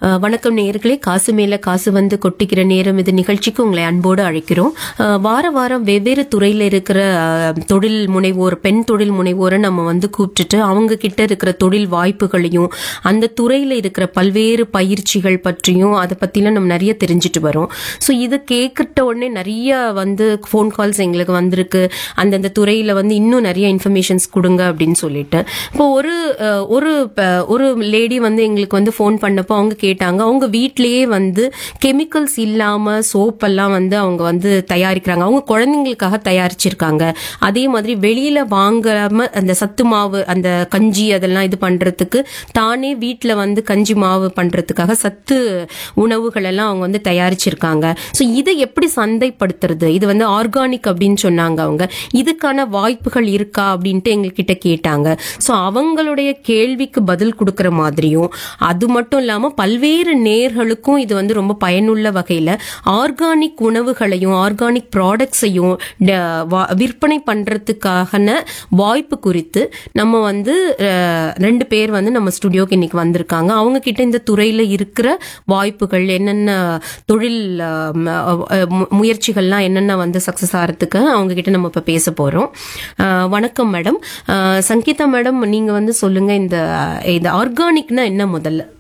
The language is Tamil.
அஹ், வணக்கம் நேயர்களே காசு மேல காசு வந்து கொட்டிக்கிற நேரம் இது நிகழ்ச்சிக்கு உங்களை அன்போடு அழைக்கிறோம் அஹ், வார வாரம் வெவ்வேறு துறையில இருக்கிற அஹ், தொழில் முனைவோர் பெண் தொழில் முனைவோரை நம்ம வந்து கூப்பிட்டுட்டு அவங்க கிட்ட இருக்கிற தொழில் வாய்ப்புகளையும் அந்த துறையில இருக்கிற பல்வேறு பயிற்சிகள் பற்றியும் அதை பத்திலாம் நம்ம நிறைய தெரிஞ்சுட்டு வரோம் ஸோ இதை கேட்கிட்ட உடனே நிறைய வந்து ஃபோன் கால்ஸ் எங்களுக்கு வந்திருக்கு அந்தந்த துறையில வந்து இன்னும் நிறைய இன்ஃபர்மேஷன்ஸ் கொடுங்க அப்படின்னு சொல்லிட்டு இப்போ ஒரு அஹ், ஒரு ப- ஒரு லேடி வந்து எங்களுக்கு வந்து ஃபோன் பண்ணப்போ அவங்க கேட்டாங்க அவங்க வீட்லயே வந்து கெமிக்கல்ஸ் இல்லாம சோப் எல்லாம் வந்து அவங்க வந்து தயாரிக்கிறாங்க அவங்க குழந்தைங்களுக்காக தயாரிச்சிருக்காங்க அதே மாதிரி வெளியில வாங்காம அந்த சத்து மாவு அந்த கஞ்சி அதெல்லாம் இது பண்றதுக்கு தானே வீட்ல வந்து கஞ்சி மாவு பண்றதுக்காக சத்து உணவுகள் எல்லாம் அவங்க வந்து தயாரிச்சிருக்காங்க ஸோ இதை எப்படி சந்தைப்படுத்துறது இது வந்து ஆர்கானிக் அப்படின்னு சொன்னாங்க அவங்க இதுக்கான வாய்ப்புகள் இருக்கா அப்படின்ட்டு எங்ககிட்ட கேட்டாங்க ஸோ அவங்களுடைய கேள்விக்கு பதில் கொடுக்கிற மாதிரியும் அது மட்டும் இல்லாம பல்வேறு நேர்களுக்கும் இது வந்து ரொம்ப பயனுள்ள வகையில ஆர்கானிக் உணவுகளையும் ஆர்கானிக் ப்ராடக்ட்ஸையும் விற்பனை பண்றதுக்கான வாய்ப்பு குறித்து நம்ம வந்து அஹ், ரெண்டு பேர் வந்து நம்ம ஸ்டுடியோக்கு இன்னைக்கு வந்திருக்காங்க அவங்க கிட்ட இந்த துறையில இருக்கிற வாய்ப்புகள் என்னென்ன தொழில் அஹ், ம- அஹ், மு- முயற்சிகள்லாம் என்னென்ன வந்து சக்சஸ் ஆகிறதுக்கு அவங்க கிட்ட நம்ம இப்ப பேச போறோம் அஹ், வணக்கம் மேடம் அஹ், சங்கீதா மேடம் நீங்க வந்து சொல்லுங்க இந்த இந்த ஆர்கானிக்னா என்ன முதல்ல